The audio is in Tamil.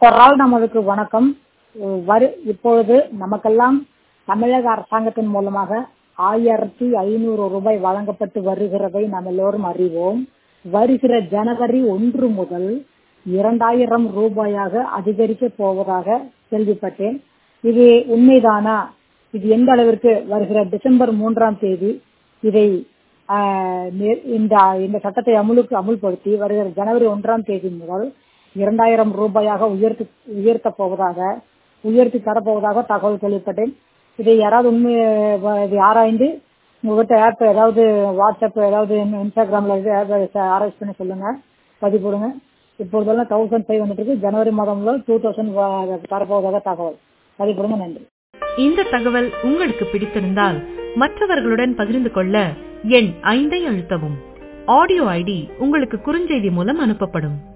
குரல் நமதுக்கு வணக்கம் வரு இப்பொழுது நமக்கெல்லாம் தமிழக அரசாங்கத்தின் மூலமாக ஆயிரத்தி ஐநூறு ரூபாய் வழங்கப்பட்டு வருகிறதை நாம் எல்லோரும் அறிவோம் வருகிற ஜனவரி ஒன்று முதல் இரண்டாயிரம் ரூபாயாக அதிகரிக்க போவதாக கேள்விப்பட்டேன் இது உண்மைதானா இது எந்த அளவிற்கு வருகிற டிசம்பர் மூன்றாம் தேதி இதை ஆஹ், நே- இந்த இந்த சட்டத்தை அமுலுக்கு அமுல்படுத்தி வருகிற ஜனவரி ஒன்றாம் தேதி முதல் இரண்டாயிரம் ரூபாயாக உயர்த்தி உயர்த்த போவதாக உயர்த்தி தரப்போவதாக தகவல் கேள்விப்பட்டேன் இதை யாராவது உண்மை வ- இது ஆராய்ந்து உங்ககிட்ட ஆப் ஏதாவது வாட்ஸ்அப் ஏதாவது இன்ஸ்டாகிராம்ல இது app ஆராய்ச்சி பண்ணி சொல்லுங்க பதிப்புடுங்க இப்பொழுதெல்லாம் தௌசண்ட் ஃபைவ் வந்துட்டு இருக்கு ஜனவரி மாதம் முதல் டூ தௌசண்ட் தரப்போவதாக தகவல் பதிப்புடுங்க நன்றி இந்த தகவல் உங்களுக்கு பிடித்திருந்தால் மற்றவர்களுடன் பகிர்ந்து கொள்ள எண் ஐந்தை அழுத்தவும் ஆடியோ ஐடி உங்களுக்கு குறுஞ்செய்தி மூலம் அனுப்பப்படும்